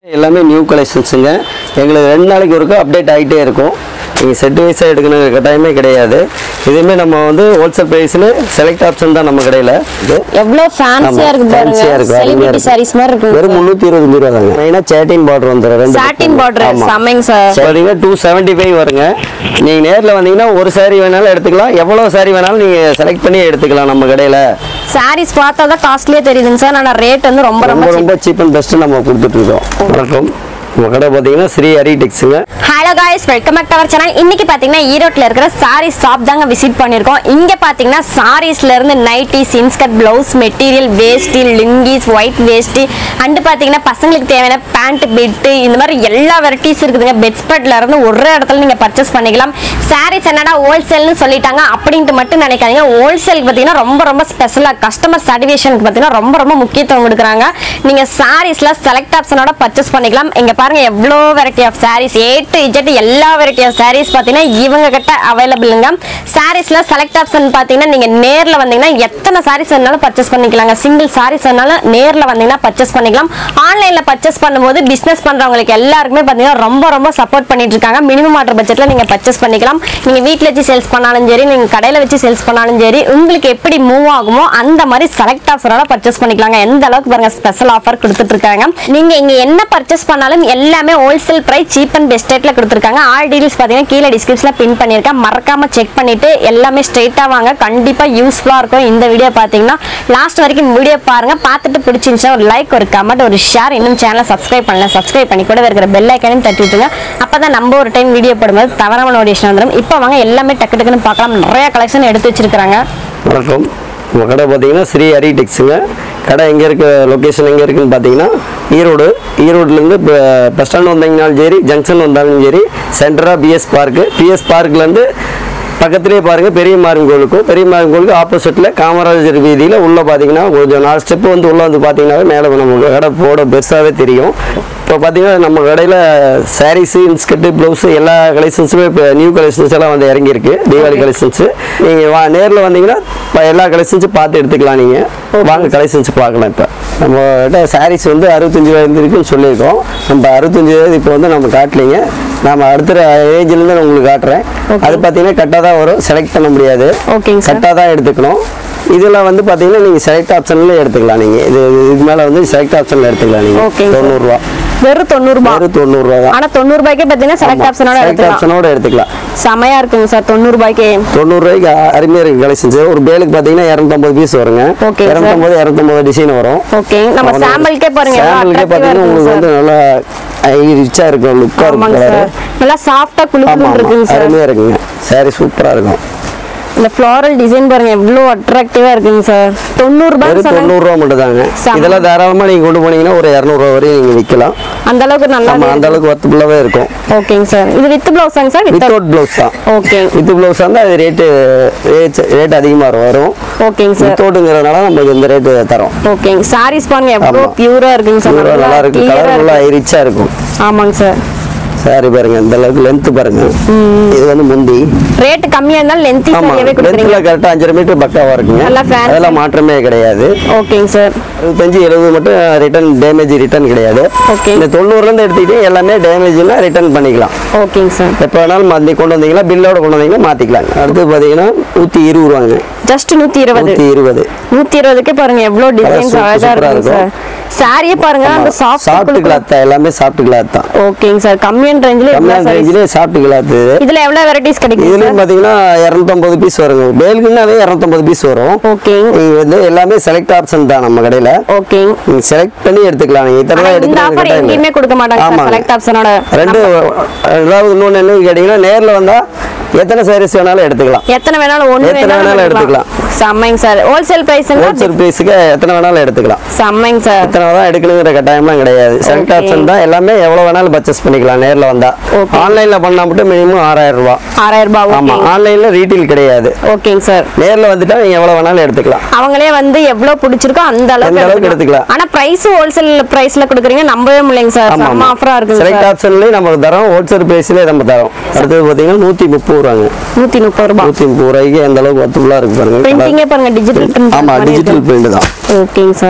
எல்லாமே நியூ கலெக்ஷன்ஸுங்க எங்களுக்கு ரெண்டு நாளைக்கு ஒருக்கா அப்டேட் ஆகிட்டே இருக்கும் நீங்கள் செட் வைஸாக எடுக்கணும் கட்டாயமே கிடையாது இதுவுமே நம்ம வந்து ஹோல்சேல் ப்ரைஸில் செலக்ட் ஆப்ஷன் தான் நம்ம கடையில் இது எவ்வளவு ஃபேன்சியா இருக்கு பாருங்க ஃபேன்சியாக இருக்கும் அருமையாக செலிபிரிட்டி சாரீஸ் மாதிரி இருக்கும் இருக்கு வெறும் முந்நூற்றி இருபது ரூபா தாங்க மெயினாக சேட்டின் பார்டர் வந்துடும் ரெண்டு சாட்டின் பார்டர் செம்மைங்க சார் சரிங்க டூ செவன்ட்டி ஃபைவ் வருங்க நீங்கள் நேரில் வந்தீங்கன்னா ஒரு saree வேணாலும் எடுத்துக்கலாம் எவ்வளோ saree வேணாலும் நீங்கள் செலக்ட் பண்ணி எடுத்துக்கலாம் நம்ம கடையில் சாரீஸ் பார்த்தா தான் காஸ்ட்லியே தெரியுதுங்க சார் ஆனா ரேட் வந்து ரொம்ப ரொம்ப ரொம்ப cheap. ரொம்ப சீப் அண்ட் பெஸ்ட்டு நம்ம கொடுத்துட்ருக்கோம் வணக்கம் நம்ம கடை பார்த்தீங்கன்னா ஸ்ரீ ஹரி டெக்ஸுங்க hello guys welcome back to our channel இன்னைக்கு பாத்தீங்கன்னா ஈரோட்ல இருக்கிற சாரீஸ் ஷாப் தாங்க விசிட் பண்ணிருக்கோம் இங்க பாத்தீங்கன்னா சாரீஸ்ல இருந்து நைட்டி சின்ஸ்கட் பிளவுஸ் மெட்டீரியல் வேஷ்டி லுங்கிஸ் ஒயிட் வேஷ்டி அண்ட் பாத்தீங்கன்னா பசங்களுக்கு தேவையான பேண்ட் பெட் இந்த மாதிரி எல்லா வெரைட்டிஸ் இருக்குதுங்க பெட் ஸ்ப்ரெட்ல இருந்து ஒரு இடத்துல நீங்க பர்ச்சேஸ் பண்ணிக்கலாம் சாரீஸ் என்னடா ஹோல்சேல்னு சொல்லிட்டாங்க அப்படின்ட்டு மட்டும் நினைக்காதீங்க ஹோல்சேல் பாத்தீங்கன்னா ரொம்ப ரொம்ப ஸ்பெஷலா கஸ்டமர் சாட்டிஸ்ஃபேஷனுக்கு பாத்தீங்கன்னா ரொம்ப ரொம்ப முக்கியத்துவம் கொடுக்குறாங்க நீங்க சாரீஸ்ல செலக்ட் ஆப்ஷனோட பர்ச்சேஸ் பண்ணிக்கலாம் இங்க பாருங்க எவ்வளோ variety of sarees A to Z எல்லா வெரைட்டி ஆஃப் சாரீஸ் பார்த்தீங்கன்னா இவங்க கிட்ட அவைலபிளுங்க சாரீஸ்ல செலக்ட் ஆப்ஷன் பார்த்தீங்கன்னா நீங்க நேர்ல வந்தீங்கன்னா எத்தனை சாரீஸ் வேணாலும் பர்ச்சேஸ் பண்ணிக்கலாங்க சிங்கிள் சாரீஸ் வேணாலும் நேர்ல வந்தீங்கன்னா பர்ச்சேஸ் பண்ணிக்கலாம் ஆன்லைன்ல பர்ச்சேஸ் பண்ணும்போது பிசினஸ் பண்றவங்களுக்கு எல்லாருக்குமே பார்த்தீங்கன்னா ரொம்ப ரொம்ப சப்போர்ட் பண்ணிட்டு இருக்காங்க மினிமம் ஆர்டர் பட்ஜெட்ல நீங்க பர்ச்சேஸ் பண்ணிக்கலாம் நீங்க வீட்ல வச்சு சேல்ஸ் பண்ணாலும் சரி நீங்க கடையில வச்சு சேல்ஸ் பண்ணாலும் சரி உங்களுக்கு எப்படி மூவ் ஆகுமோ அந்த மாதிரி செலக்ட் ஆஃபரோட பர்ச்சேஸ் பண்ணிக்கலாங்க எந்த அளவுக்கு பாருங்க ஸ்பெஷல் ஆஃபர் கொடுத்துட்டு இருக்காங்க நீங்க இங்க என்ன பர்ச்சேஸ் பண்ணாலும் எல்லாமே wholesale price cheap and best ரேட்ல கொடுத்துருக்காங்க ஆல் டீடைல்ஸ் பாத்தீங்கன்னா கீழே டிஸ்கிரிப்ஷன்ல பின் பண்ணிருக்கேன் மறக்காம செக் பண்ணிட்டு எல்லாமே ஸ்ட்ரைட்டா வாங்க கண்டிப்பா யூஸ்ஃபுல்லா இருக்கும் இந்த வீடியோ பாத்தீங்கன்னா லாஸ்ட் வரைக்கும் வீடியோ பாருங்க பார்த்துட்டு பிடிச்சிருந்துச்சா ஒரு லைக் ஒரு கமெண்ட் ஒரு ஷேர் இன்னும் சேனலை சப்ஸ்கிரைப் பண்ணல சப்ஸ்கிரைப் பண்ணி கூட இருக்கிற பெல் ஐக்கனையும் தட்டி விட்டுருங்க அப்பதான் நம்ம ஒரு டைம் வீடியோ போடும்போது தவறாம நோட்டிஃபிகேஷன் வந்துடும் இப்போ வாங்க எல்லாமே டக்கு டக்குன்னு பார்க்கலாம் நிறைய கலெக்ஷன் எடுத்து வச்சிருக்காங்க வணக்கம் நம்ம கடை பார்த்தீங்கன்னா ஸ்ரீ ஹரி டெக்ஸுங்க கடை எங்கே இருக்க லொக்கேஷன் எங்கே இருக்குன்னு பார்த்தீங்கன்னா ஈரோடு ஈரோடுலேருந்து இப்போ பஸ் ஸ்டாண்ட் வந்தீங்கனாலும் சரி ஜங்ஷன் வந்தாலும் சரி சென்டராக பிஎஸ் பார்க்கு பிஎஸ் பார்க்லேருந்து பக்கத்துலேயே பாருங்கள் பெரிய மாரியம்மன் கோயிலுக்கும் பெரிய மாரியம்மன் கோயிலுக்கு ஆப்போசிட்டில் காமராஜர் வீதியில் உள்ளே பார்த்தீங்கன்னா கொஞ்சம் நாலு ஸ்டெப்பு வந்து உள்ளே வந்து பார்த்தீங்கன்னாவே மேலே நம்ம கடை போட பெருசாகவே தெரியும் இப்போ பார்த்தீங்கன்னா நம்ம கடையில் சாரீஸு இன்ஸ்கர்ட்டு ப்ளவுஸு எல்லா கலெக்ஷன்ஸுமே இப்போ நியூ கலெக்ஷன்ஸ் எல்லாம் வந்து இறங்கியிருக்கு தீபாவளி கலெக்ஷன்ஸு நீங்கள் வா நேரில் வந்தீங்கன்னா இப்போ எல்லா கலெக்ஷன்ஸும் பார்த்து எடுத்துக்கலாம் நீங்கள் வாங்க கலெக்ஷன்ஸ் பார்க்கலாம் இப்போ நம்ம கிட்ட சாரீஸ் வந்து அறுபத்தஞ்சு வயது இருக்குன்னு சொல்லியிருக்கோம் நம்ம அறுபத்தஞ்சு வயது இப்போ வந்து நம்ம காட்டலைங்க நம்ம அடுத்த ஏஜ்லேருந்து நான் உங்களுக்கு காட்டுறேன் அது பார்த்தீங்கன்னா கட்டாக தான் வரும் செலக்ட் பண்ண முடியாது ஓகேங்க சார் கட்டாக தான் எடுத்துக்கணும் இதில் வந்து பார்த்தீங்கன்னா நீங்கள் செலக்ட் ஆப்ஷன்ல எடுத்துக்கலாம் நீங்கள் இது இதுக்கு மேலே வந்து செலக்ட் ஆப்ஷனில் எடுத்துக்கலாம் நீங்கள் ஓகேங்க சார். தொண்ணூறுரூவா வெறும் தொண்ணூறு ரூபாய் வெறும் தொண்ணூறுரூவா தான் ஆனா தொண்ணூறு ரூபாய்க்கே பாத்தீங்கன்னா செலக்ட் ஆப்ஷனோட செலக்ட் எடுத்துக்கலாம் ஆப்ஷனோட எடுத்துக்கலாம் செமையா இருக்குங்க சார் தொண்ணூறு ரூபாய்க்கு தொண்ணூறுரூவாய்க்கு அருமையாக இருக்குது கலெக்ஷன்ஸ் ஒரு பேலுக்கு பார்த்தீங்கன்னா இரநூத்தம்பது பீஸ் வருங்க Okay, sir. இரநூத்தம்பது இரநூத்தம்பது டிசைன் வரும் ஓகே நம்ம சாம்பிள்கே பாருங்க எவ்வளவு சாம்பிளுக்கே attractive-ஆ பார்த்தீங்கன்னா இருக்குங்க உங்களுக்கு சார் வந்து நல்லா ரிச்சாக இருக்கும் லுக்காக இருக்கும் ஆமாங்க கலரு சார் நல்லா சாஃப்டா ஆமாம் குளுக்குன்னு ஆமாம் இருக்குங்க சார் அருமையாக இருக்குங்க சாரி சூப்பராக இருக்கும் இந்த ஃப்ளாரல் டிசைன் பாருங்க எவ்வளவு அட்ராக்டிவா இருக்குங்க சார் தொண்ணூறு ரூபாய் வெறும் சொன்னாங்க தொண்ணூறுரூவா மட்டும் தாங்க செம. இதெல்லாம் தாராளமாக நீங்கள் கொண்டு போனீங்கன்னா ஒரு இரநூறுவா வரையும் நீங்கள் விற்கலாம் அந்த அளவுக்கு நல்லா ஆமாம் அந்த அளவுக்கு ஒர்த்தபுளாகவே இருக்கும் ஓகேங்க சார் இது வித் பிளவுஸாங்க சார் வித் வித்தவுட் ப்ளவுஸ் தான் ஓகே வித் ப்ளவுஸ் வந்து அது ரேட்டு ரேட் ரேட் அதிகமாக வரும் ஓகேங்க சார் வித்தவுட்டுங்கிறதுனால நமக்கு இந்த ரேட்டு தரோம் ஓகேங்க சாரீஸ் பாருங்க எவ்வளவு ஆமா. பியூரா இருக்குங்க சார் நல்லா நல்லா இருக்கும் clear-ஆ கலர் நல்லா இருக்கு. ரிச்சாக இருக்கும் ஆமாங்க சார் சாரி பாருங்க இந்த அளவுக்கு லென்த் பாருங்க இது வந்து முந்தி ரேட் கம்மியா இருந்தாலும் லென்த்தி ஆமா சாரியாவே கொடுக்குறீங்க லென்த்தில் கரெக்டாக அஞ்சரை மீட்டர் பக்காவாக இருக்குங்க நல்லா fancy. அதெல்லாம் மாற்றமே கிடையாது ஓகேங்க சார் அறுபத்தஞ்சு எழுபது மட்டும் ரிட்டர்ன் டேமேஜ் ரிட்டர்ன் கிடையாது Okay. இந்த தொண்ணூறுலேருந்து எடுத்துக்கிட்டு எல்லாமே டேமேஜ்னா ரிட்டர்ன் பண்ணிக்கலாம் ஓகேங்க சார் எப்போ வேணாலும் மாற்றி கொண்டு வந்தீங்கன்னா பில்லோட கொண்டு வந்தீங்கன்னா மாற்றிக்கலாம் அடுத்து பார்த்தீங்கன்னா நூற்றி இருபது ரூபாங்க ஜஸ்ட் நூத்தி இருபது நூற்றி இருபது நூத்தி இருபதுக்கு பாருங்க எவ்வளவு டிசைன்ஸ் super- அழகா super-ஆ இருக்குங்க சார் இருக்கும். சாரியே பாருங்க அந்த சாஃப்ட் சாஃப்ட் கிளாத் தான் எல்லாமே சாஃப்ட் கிளாத் தான் ஓகேங்க சார் கம்மியான ரேஞ்சில கம்மியான ரேஞ்சிலே சாஃப்ட் கிளாத் இதுல எவ்வளவு வெரைட்டிஸ் கிடைக்கும் இதுலயும் சார் பார்த்தீங்கன்னா இரநூத்தம்பது பீஸ் வருங்க பேலுக்குன்னாவே இரநூத்தம்பது பீஸ் வரும் ஓகே நீங்க வந்து எல்லாமே செலக்ட் ஆப்ஷன் தான் நம்ம கடையில ஓகே நீங்க செலக்ட் பண்ணி எடுத்துக்கலாம் நீங்க இத்தனை ஆனா ரூபாய் இந்த எடுக்கணும் ஆஃபர் கட்டாயம் எங்கேயுமே இல்லை. கொடுக்க மாட்டாங்க சார் ஆமாங்க. செலக்ட் ஆப்ஷனோட ரெண்டு ரெண்டாவது இன்னொன்று என்ன கேட்டீங்கன்னா நேர்ல வந்தா எத்தனை சாரீஸ் வேணாலும் எடுத்துக்கலாம் எத்தனை வேணாலும் ஒண்ணு எத்தனை வேணாலும் வேணாலும் எடுத்துக்கலாம் செம்மைங்க சார் ஹோல்சேல் பிரைஸ் ஹோல்சேல் ப்ரைஸுக்கு எத்தனை வேணாலும் எடுத்துக்கலாம் செம்மைங்க சார் எத்தனை தான் எடுக்கணுங்கிற கட்டாயம்லாம் கிடையாது செலக்ட் Okay. ஆப்ஷன் தான் எல்லாமே எவ்வளவு வேணாலும் பர்ச்சேஸ் பண்ணிக்கலாம் நேர்ல வந்தா Okay. ஆன்லைன்ல பண்ணா மட்டும் மினிமம் ஆறாயிரம் ரூபாய் ஆறாயிரம் ரூபாய் ஆமா ஓகே ஆன்லைன்ல ரீட்டெயில் கிடையாது ஓகேங்க சார் நேர்ல வந்துட்டா நீங்க எவ்வளவு வேணாலும் எடுத்துக்கலாம் அவங்களே வந்து எவ்வளவு பிடிச்சிருக்கோ அந்த அந்த அளவுக்கு அளவுக்கு எடுத்துக்கலாம் எடுத்துக்கலாம். ஆனா பிரைஸ் ஹோல்சேல் பிரைஸ்ல கொடுக்குறீங்க நம்பவே முடியலைங்க சார் ஆமா செம்ம ஆஃபரா இருக்குங்க செலக்ட் சார் ஆப்ஷன்லயே நமக்கு தரோம் ஹோல்சேல் பிரைஸ்லயே நம்ம தரோம் அடுத்தது பாத்தீங்கன்னா நூத்தி முப்பது ரூபாங்க நூத்தி முப்பது ரூபாய் நூத்தி முப்பது ரூபாய்க்கு எந்த அளவுக்கு ஒத்துபுல்லா இருக்கு பாருங்க பிரிண்டிங்கே பாருங்க டிஜிட்டல் பிரிண்ட் ஆமா டிஜிட்டல் பிரிண்ட் தான் ஓகேங்க சார்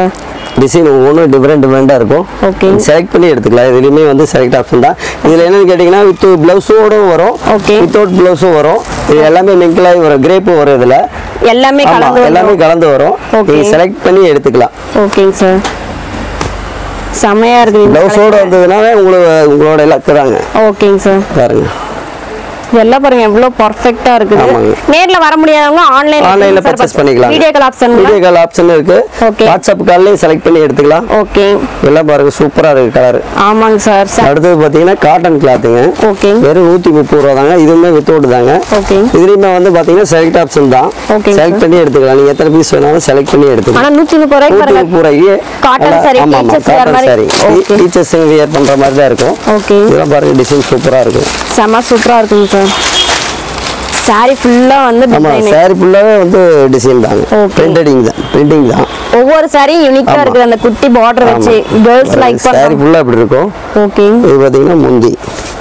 டிசைன் ஒவ்வொன்றும் டிஃப்ரெண்ட் டிஃப்ரெண்ட்டாக இருக்கும் Okay. செலக்ட் பண்ணி எடுத்துக்கலாம் இதுலையுமே வந்து செலக்ட் ஆப்ஷன் தான் இதில் என்னன்னு கேட்டிங்கன்னா வித் ப்ளவுஸோடும் வரும் Okay. வித்தவுட் ப்ளவுஸும் வரும் இது எல்லாமே மிங்கிளாகி வரும் கிரேப்பும் வரும் இதில் எல்லாமே ஆமாம் கலந்து எல்லாமே கலந்து வரும் Okay. நீங்கள் செலக்ட் பண்ணி எடுத்துக்கலாம் ஓகேங்க சார் செமையா இருக்குது இந்த ப்ளவுஸோடு வந்ததுனால உங்களுக்கு உங்களோட இலக்கு தாங்க ஓகேங்க சார் பாருங்க இதெல்லாம் பாருங்க எவ்வளவு பர்ஃபெக்ட்டா இருக்குது ஆமாங்க. நேர்ல வர முடியாதவங்க ஆன்லைன் ஆன்லைன்ல பர்ச்சேஸ் பண்ணிக்கலாம் video call option video call option இருக்கு Okay. வாட்ஸ்அப் கால்லையும் செலக்ட் பண்ணி எடுத்துக்கலாம் ஓகே எல்லாம் பாருங்க சூப்பரா இருக்கு கலர் ஆமாங்க சார் சார் அடுத்தது பாத்தீங்கன்னா காட்டன் கிளாத்துங்க ஓகே வெறும் நூத்தி முப்பது ரூபா தாங்க இதுவுமே வித்தவுட் தாங்க ஓகே இதுலயுமே வந்து பாத்தீங்கன்னா செலக்ட் ஆப்ஷன் தான் Okay, செலக்ட் sir. பண்ணி எடுத்துக்கலாம் நீங்க எத்தனை பீஸ் வேணாலும் செலக்ட் பண்ணி எடுத்துக்கலாம் ஆனா நூத்தி முப்பது ரூபாய்க்கு நூத்தி பாருங்க முப்பது ரூபாய்க்கு Cotton நல்லா- saree, ஆமா ஆமா teachers wear காட்டன் மாதிரி. சாரி Okay. டீச்சர்ஸ் வியர் பண்ற மாதிரி தான் இருக்கும் ஓகே இதெல்லாம் பாருங்க டிசைன் சூப்பரா இருக்கும் செம சூப்பரா இருக்குங்க சார் சாரி ஃபுல்லா வந்து ஆமா டிசைன் சாரி ஃபுல்லாவே வந்து டிசைன் தாங்க Okay. பிரிண்டடிங் தான் பிரிண்டிங் தான் ஒவ்வொரு சாரியும் யூனிக்கா ஆமா. இருக்குது அந்த குட்டி பார்டர் வச்சு கேர்ள்ஸ் லைக் சாரி பண்ணுவாங்க ஃபுல்லா இப்படி இருக்கும் ஓகே இது பாத்தீங்கன்னா முந்தி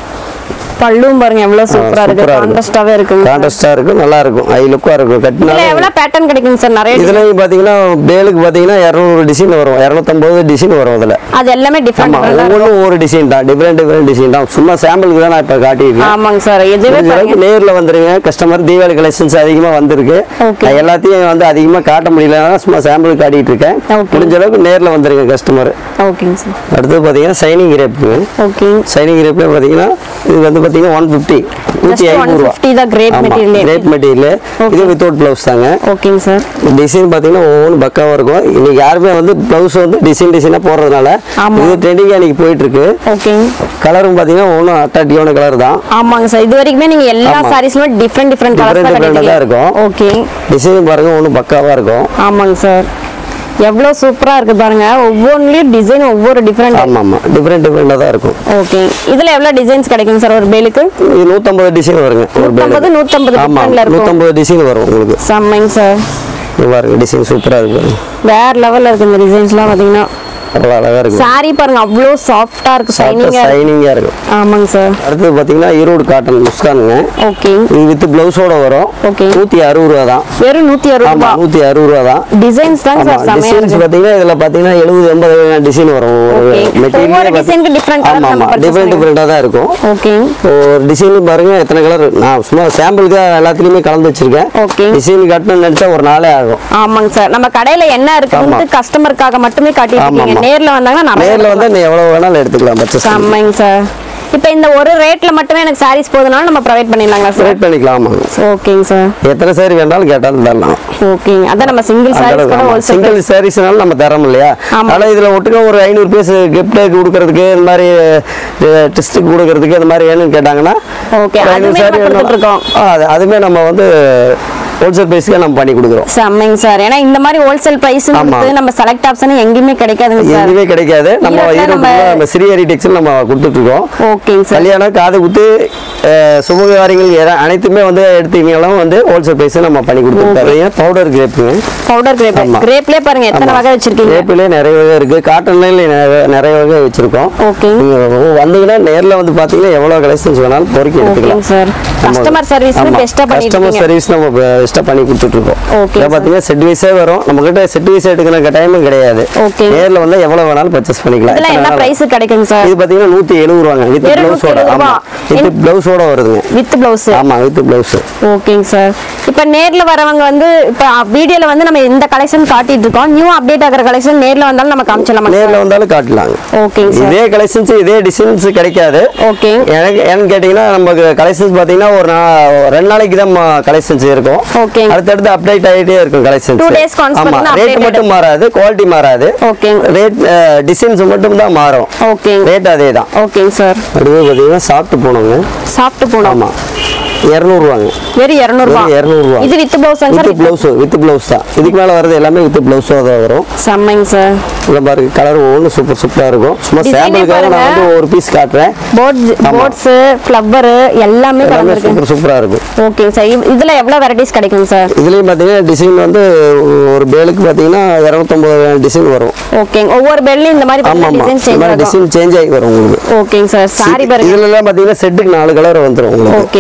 பல்லும் பாருங்க எவ்வளவு சூப்பரா இருக்கு சூப்பரா கான்ட்ராஸ்டாவே இருக்குங்க sir. கான்ட்ராஸ்டா இருக்கும் நல்லா இருக்கும் ஐ லுக்கா இருக்கும் இதுல கட்டினாலே எவ்வளவு பேட்டர்ன் கிடைக்குங்க சார் நிறைய இதுலயும் பாத்தீங்கன்னா பேலுக்கு பாத்தீங்கன்னா இரநூறு டிசைன் வரும் இரநூத்தம்பது டிசைன் வரும் அதுல அது எல்லாமே டிஃப்ரெண்ட் ஆமா ஒவ்வொன்றும் ஒவ்வொரு டிசைன் தான் டிஃப்ரெண்ட் டிஃப்ரெண்ட் டிசைன் தான் சும்மா சாம்பிளுக்கு தான் நான் இப்ப காட்டியிருக்கேன் ஆமாங்க சார் எதுவுமே முடிஞ்ச பாருங்க அளவுக்கு நேர்ல வந்துருங்க கஸ்டமர் தீபாவளி கலெக்ஷன்ஸ் அதிகமா வந்திருக்கு Okay. நான் எல்லாத்தையும் வந்து அதிகமா காட்ட முடியல சும்மா சாம்பிள் காட்டிட்டு இருக்கேன் Okay. முடிஞ்ச அளவுக்கு நேர்ல வந்துருங்க கஸ்டமர் ஓகேங்க சார் அடுத்து பாத்தீங்கன்னா சைனிங் கிரேப்புங்க ஓகே சைனிங் கிரேப்ல பாத்தீங்கன்னா இது வந்து பாத்தீங்கன்னா ஒன் ஃபிஃப்டி நூற்றி Just ஐநூறு ரூபா 150 தான் grape material. கிரேப் மெட்டீரியல் இது வித்தவுட் ப்ளவுஸ் தாங்க ஓகேங்க சார் டிசைன் பார்த்தீங்கன்னா ஒவ்வொன்றும் பக்காவாக இருக்கும் இன்னைக்கு யாருமே வந்து ப்ளவுஸ் வந்து டிசைன் டிசைனாக போடுறதுனால ஆமா. இது ட்ரெண்டிங்காக இன்னைக்கு போயிட்டு இருக்கு ஓகே கலரும் பார்த்தீங்கன்னா ஒன்றும் அட்ராக்டிவான கலர் தான் ஆமாங்க சார் இது வரைக்குமே நீங்க எல்லா ஆமா. சாரீஸ்லுமே டிஃப்ரெண்ட் டிஃப்ரெண்ட் கலர்ஸ் Different தான் different தான் இருக்கும். ஓகே டிசைன் பாருங்க ஒன்றும் பக்காவாக இருக்கும் ஆமாங்க சார் எவ்வளவு சூப்பரா இருக்கு பாருங்க ஒவ்வொன்றுலயும் டிசைன் ஒவ்வொரு டிஃப்ரெண்ட் ஆமாம் ஆமாம் டிஃப்ரெண்ட் டிஃப்ரெண்டாக தான் இருக்கும் ஓகே இதுல எவ்வளவு டிசைன்ஸ் கிடைக்கும் சார் ஒரு பேலுக்கு இது நூற்றம்பது டிசைன் வருங்க ஒரு 150, 150 ஆமாம் differentல இருக்கும். நூற்றம்பது டிசைன் வரும் உங்களுக்கு செம்மைங்க சார் இது பாருங்க டிசைன் சூப்பராக இருக்கு பாருங்க. வேற லெவல்ல இருக்கு இந்த டிசைன்ஸ்லாம் பாத்தீங்கன்னா அவ்வளோ அழகாக இருக்கு சாரி பாருங்க அவ்வளோ சாஃப்டா இருக்கு ஷைனிங்கா ஷைனிங்காக இருக்கும் ஆமாங்க சார் அடுத்தது பார்த்தீங்கன்னா ஈரோடு காட்டன் முஸ்கானுங்க ஓகே இது வித் ப்ளவுஸோட வரும் Okay. நூற்றி அறுபது ரூபா தான் வெறும் நூத்தி அறுபது ஆமாம் ரூபா நூற்றி அறுபது ரூபா தான் டிசைன்ஸ் தாங்க ஆமா சார் செமையா டிசைன்ஸ் இருக்கு பாத்தீங்கன்னா இதுல பாத்தீங்கன்னா எழுபது எண்பது டிசைன் வரும் ஒரு Okay. மெட்டீரியல் ஒவ்வொரு design க்கு different colour ஆமா நம்ம ஆமா purchase டிஃப்ரெண்ட் பண்ணிக்கலாம். டிஃப்ரெண்டா தான் இருக்கும் ஓகே ஒரு டிசைன் பாருங்க எத்தனை கலர் நான் சும்மா சாம்பிளுக்கு எல்லாத்துலயுமே கலந்து வச்சிருக்கேன் Okay. டிசைன் கட்டணும்னு நினைச்சா ஒரு நாளே ஆகும் ஆமாங்க சார் நம்ம கடையில என்ன இருக்குன்னு கஸ்டமருக்காக மட்டுமே காட்டிட்டு ஆமா, இருக்கீங்க ஆமா. நேர்ல வந்தாங்கன்னா நிறைய நேர்ல வந்து நீ எவ்வளவு வேணாலும் எடுத்துக்கலாம் பர்ச்சேஸ் செம்மைங்க சார் இப்போ இந்த ஒரு ரேட்ல மட்டுமே எனக்கு சாரீஸ் போதுனாலும் நம்ம ப்ரொவைட் பண்ணிடலாங்களா சார் ரேட் பண்ணிக்கலாம் ஆமாங்க ஓகேங்க சார் எத்தனை சாரி வேணாலும் கேட்டாலும் தரலாம் ஓகேங்க அதான் நம்ம சிங்கிள் சாரீஸ் கூட ஹோல்சேல் சிங்கிள் சாரீஸ்னாலும் நம்ம தரோம் இல்லையா ஆமா. ஆனா இதுல ஒட்டுக்க ஒரு ஐநூறு பீஸ் கிஃப்ட் கொடுக்கறதுக்கு இந்த மாதிரி டிஸ்ட்ரிக் கொடுக்கறதுக்கு இந்த மாதிரி வேணும்னு கேட்டாங்கன்னா Okay, ஒரு ஐநூறு அதுமே saree நம்ம வேணும்னா- கொடுத்துட்ருக்கோம். ஆ, அது அதுமே நம்ம வந்து ஹோல்சேல் பிரைஸ்க்கு நம்ம பண்ணி கொடுக்குறோம் செம்மைங்க சார் ஏன்னா இந்த மாதிரி ஹோல்சேல் பிரைஸ் ஆமா. நம்ம செலக்ட் ஆப்ஷன் எங்கேயுமே கிடைக்காதுங்க சார் எதுவுமே கிடைக்காது நம்ம ஈரோட்ல ஈரோட்டில் நம்ம- நம்ம ஸ்ரீஹரி டெக்ஸ்டைல் நம்ம கொடுத்துட்டு இருக்கோம் ஓகேங்க சார் கல்யாணம் காது குத்து அஹ், சுபகாரியங்கள் எத- அனைத்துமே வந்து எடுத்தீங்கனாலும் வந்து ஹோல்சேல் பிரைஸ் நம்ம பண்ணி கொடுத்துருக்கோம் பவுடர் கிரேப்புங்க பவுடர் கிரேப் ஆமா. கிரேப்லயே பாருங்க எத்தனை வகை வச்சிருக்கீங்க கிரேப்பிலே நிறைய வகை இருக்கு காட்டன்ல நிறைய வகை வச்சிருக்கோம் ஓகே நீங்க வந்தீங்கன்னா நேர்ல வந்து பாத்தீங்கன்னா எவ்வளவு கலெக்ஷன்ஸ் வேணாலும் பொறுக்கி ஓகேங்க எடுத்துக்கலாம் சார் கஸ்டமர் சர்வீஸ் பெஸ்டா பண்ணிட்டு கஸ்டமர் இருக்கீங்க சர்வீஸ் நம்ம பெஸ்ட்டாக பண்ணி கொடுத்துட்டு இருக்கோம் Okay, இதை sir. பார்த்தீங்கன்னா செட் வைஸே வரும் நம்ம கிட்ட செட் வைஸ் எடுக்கிற டைமும் கிடையாது Okay. நேர்ல வந்து எவ்வளவு வேணாலும் பர்ச்சேஸ் பண்ணிக்கலாம் இதெல்லாம் எத்தனை என்ன வேணாலும். பிரைஸ் கிடைக்குங்க சார் இது பார்த்தீங்கன்னா நூற்றி எழுபது ரூபாங்க வித் வெறும் ப்ளவுஸோட 170 ஆமா ரூபா. வித் ப்ளவுஸோட வருதுங்க வித் பிளவுஸ் ஆமா வித் ப்ளவுஸ் ஓகேங்க சார் இப்போ நேர்ல வரவங்க வந்து இப்போ வீடியோல வந்து நம்ம இந்த கலெக்ஷன் காட்டிட்டு இருக்கோம் நியூ அப்டேட் ஆகிற கலெக்ஷன் நேர்ல வந்தாலும் நம்ம காமிச்சிடலாமா நேர்ல வந்தாலும் காட்டலாங்க ஓகேங்க சார் இதே கலெக்ஷன்ஸ் இதே டிசைன்ஸ் கிடைக்காது ஓகே எனக்கு ஏன்னு கேட்டிங்கன்னா நமக்கு கலெக்ஷன்ஸ் பார்த்தீங்கன்னா ஒரு நா- ரெண்டு நாளைக்கு தான் கலெக்ஷன்ஸ் இருக்கும் Okay. அடுத்தடுத்து அப்டேட் ஆகிட்டே இருக்கும் கலெக்ஷன்ஸ் Two days once ஆமா பார்த்தீங்கன்னா ரேட் updated. மட்டும் மாறாது குவாலிட்டி மாறாது ஓகே ரேட் டிசைன்ஸ் மட்டும் தான் மாறும் ஓகே ரேட் அதே தான் ஓகேங்க சார் அடுத்து பார்த்தீங்கன்னா சாப்பிட்டு போனோங்க சாப்பிட்டு போனோம் ஆமா இரநூறுவாங்க வெறும் இரநூறுபா வெறும் 200 ரூபா. இது with blouse sir with blouse with blouse தான் இதுக்கு மேலே வரது எல்லாமே வித் ப்ளவுஸாக தான் வரும் செம்மைங்க சார் இல்லை பாருங்க கலர் ஒவ்வொன்று சூப்பர் சூப்பராக இருக்கும் சும்மா Design ஏ சாம்பிளுக்காக நான் பாருங்க. வந்து ஒரு பீஸ் காட்டுறேன் போட்ஸ் ஆமா. போட்ஸ் ஃப்ளவர் எல்லாமே எல்லாமே கலந்துருக்கு சூப்பர் சூப்பராக இருக்கும் ஓகேங்க சார் இதுல எவ்வளவு வெரைட்டிஸ் கிடைக்குங்க சார் இதுலேயும் பார்த்தீங்கன்னா டிசைன் வந்து ஒரு பேலுக்கு பார்த்தீங்கன்னா இரநூத்தொம்பது டிசைன் வரும் ஓகேங்க ஒவ்வொரு பெல்லையும் இந்த மாதிரி ஆமாம் ஆமாம் டிசைன் இந்த சேஞ்ச் மாதிரி ஆகும் டிசைன் சேஞ்ச் ஆகி வரும் உங்களுக்கு ஓகேங்க சார் சாரி பாருங்க இதுலலாம் பார்த்தீங்கன்னா செட்டுக்கு நாலு கலர் வந்துடும் உங்களுக்கு ஓகே